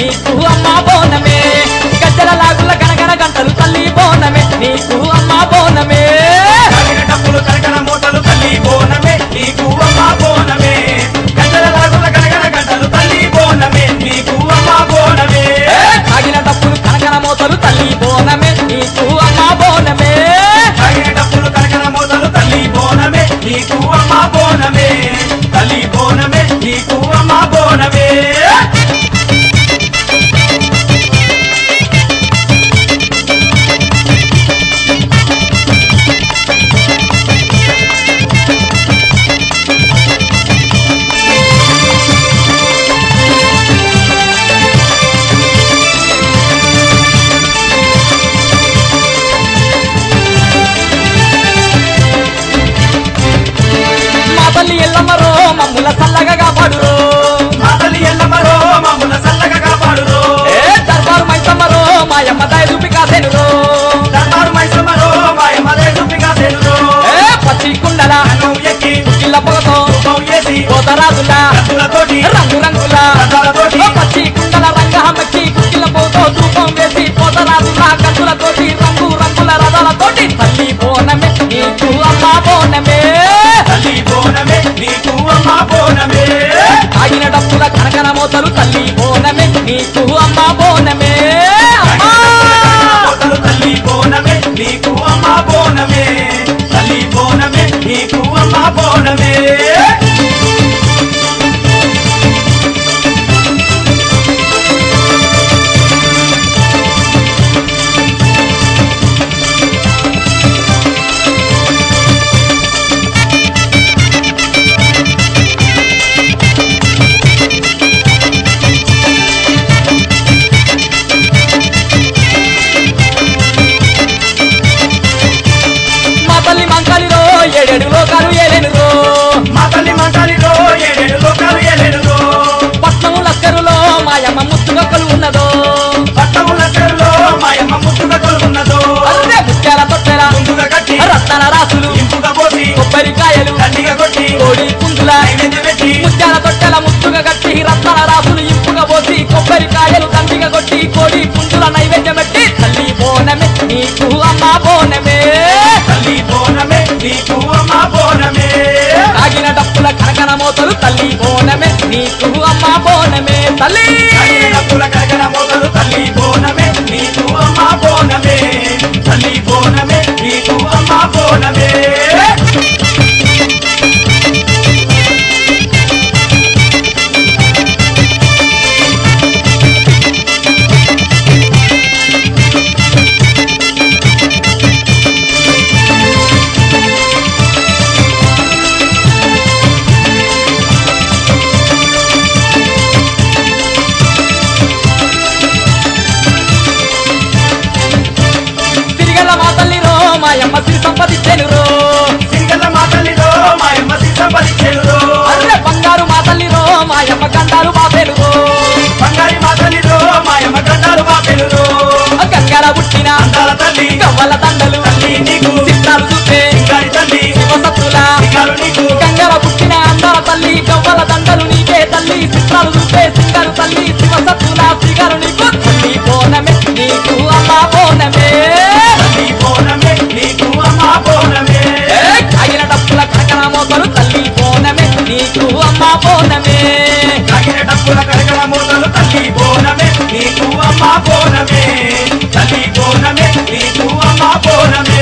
నీకు అమ్మ బోనమే గజ్జల లాగుల గనగన గంటలు తల్లి బోనమే నీకు అమ్మ బోనమే తాగిన డప్పులు కనకన మూటలు తల్లి బోనమే నీకు అమ్మ బోనమే గంటల లాగుల గనగన గంటలు తల్లి బోనమే నీకు అమ్మ బోనమే తాగిన డప్పులు కనకన మోతలు తల్లి బోనమే నీకు అమ్మ బోనమే తాగిన డప్పులు కనకన మూటలు తల్లి బోనమే నీకు అమ్మ బోనమే తల్లి బోనమే నీకు అమ్మ బోనమే మా తల్లి ఎల్లమ్మరో మమ్ముల చల్లగా కాపాడురో మా తల్లి ఎల్లమ్మరో మమ్ముల చల్లగా కాపాడురో ఏ దర్బారు మైసమ్మరో మాయమ్మ దయదూపి కాసేనురో దర్బారు మైసమ్మరో మాయమ్మ దేశుపిగా తెలురో ఏ పచ్చి కుండల నువ్వు ఎక్కి కిల్ల పొగతో రూపం చేసి పోతరాజులా కత్తులతోటి రంగు రంగుల రథాలతోటి పచ్చి కుండల రంగహమ్మకి కుక్కిల పోతో ధూపం వేసి పోతరాజులా కత్తులతోటి రంగు రంగుల రథాలతోటి తల్లి బోనమే నీకు అమ్మ బోనమే తల్లి బోనమే నీకు అమ్మ బోనమే ఆగిన డప్పుల కనకన మోతలు తల్లి బోనమే నీకు అమ్మ బోనమే అమ్మా కోతలు తల్లి బోనమే నీకు అమ్మ బోనమే తల్లి బోనమే నీకు అమ్మ బోనమే మా తల్లి మంకాలిలో ఏడేడు లోకాలు ఏలేనురో మా తల్లి మంటాలిలో ఏడేడు లోకాలు ఏలేడులో పట్నం లక్కరులో మాయమ్మ ముత్తుగక్కలు ఉన్నదో పట్టముల చెరులో మాయమ్మ ముట్టుగా కొలుకున్నదో అర్రే ముత్యాల తొట్టెల ముందుగా కట్టి రత్నాల రాసులు ఇంపుగా పోసి కొబ్బరికాయలు దండిగా కొట్టి కోడి పుంజుల నైవేద్యం పెట్టి ముత్యాల తొట్టెల ముత్తుగా కట్టి రత్నాల రాసులు ఇంపుగా పోసి కొబ్బరికాయలు దండిగా కొట్టి కోడి పుంజుల నైవేద్యం పెట్టి తల్లి బోనమే నీకు అమ్మ బోనమే తల్లి బోనమే నీకు అమ్మ బోనమే తాగిన డప్పుల కనకన మోతలు తల్లి బోనమే నీకు అమ్మ బోనమే తల్లి డబ్బుల కరకన మోదలు తల్లి బోనమే నీకు అమ్మ బోనమే తల్లి బోనమే నీకు అమ్మ బోనమే తిరిగల మా తల్లిరో మాయమ్మ సిరి సంపదించెనురో సింగల మా తల్లిలో మాయమ్మ సిద్ధపరిచేరులో అర్రె బంగారు మా తల్లిరో మాయమ్మ గండాలు బాపెలురో బంగారి మా తల్లిలో మాయమ్మ గండాలు మా పెరులో గంగల పుట్టిన అందాల తల్లి గవ్వల దండలు తల్లి నీకు చిత్రాలు చూస్తే సింగారి తల్లి శివసత్తుల సింగారు నీకు గంగల పుట్టిన అందాల తల్లి గవ్వల దండలు నీకే తల్లి చిత్రాలు చూస్తే సింగారు తల్లి శివసత్తుల శ్రీగారు నీకు తల్లి బోనమే నీకు అమ్మ బోనమే తల్లి బోనమే నీకు అమ్మ బోనమే ఏ కాగిన డప్పుల కనకన మోతలు తల్లి బోనమే నీకు అమ్మ బోనమే తగిన డబ్బుల కరకన మూతలు తల్లి బోనమే నీకు అమ్మ బోనమే తల్లి బోనమే నీకు అమ్మ బోనమే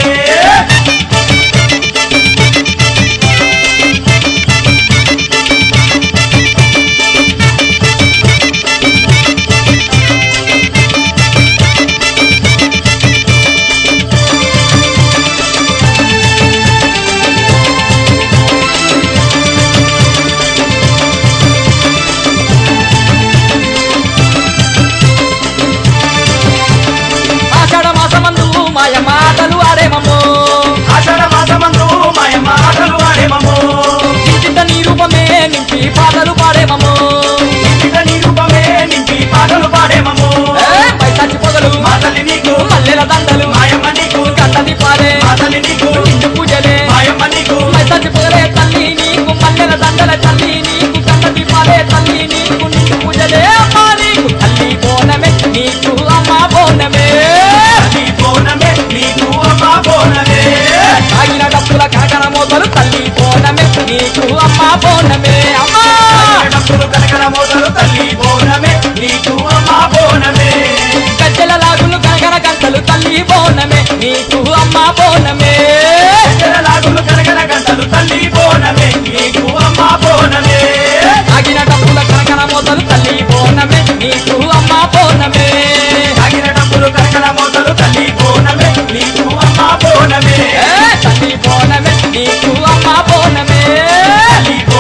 ఆషాఢ మాసమందు మాయ మాటలు ఆడేమమ్మో ఆషాఢ మాసమందు మాయమ్మ ఆటలు ఆడేమము ఇంటింట నీ రూపమే నింపి పాటలు పాడేమమ్మో ఇంటిక నీ రూపమే నింపి పాటలు పాడేమము ఏ పైసాచి పొగలు మా తల్లి నీకు మల్లెల దండలు మాయమ్మ నీకు గంటది పాడే మా తల్లి నీకు నిండు పూజలే మాయమ్మ నీకు పైసాచి పొగలే తల్లి నీకు మల్లెల దండల తల్లి నీకు గంటది పాడే తల్లి నీకు నిండు పూజలే అమ్మా నీకు తల్లి బోన బోనమే అమ్మా డప్పులు కనకన మోతలు తల్లి బోనమే నీకు అమ్మా బోనమే గజ్జల లాగులు గనగన గంటలు తల్లి బోనమే నీకు అమ్మ బోనమే లాగులు కనకన గంటలు తల్లి బోనమే నీకు అమ్మా బోనమే ఆగిన డప్పుల కనకన మోతలు తల్లి బోనమే నీకు అమ్మ బోనమే ఆగిన డప్పులు కనకన మోతలు తల్లి బోనమే నీకు అమ్మా బోనమే ఏ తల్లి బోనమే నీకు అమ్మ బోనమే తల్లి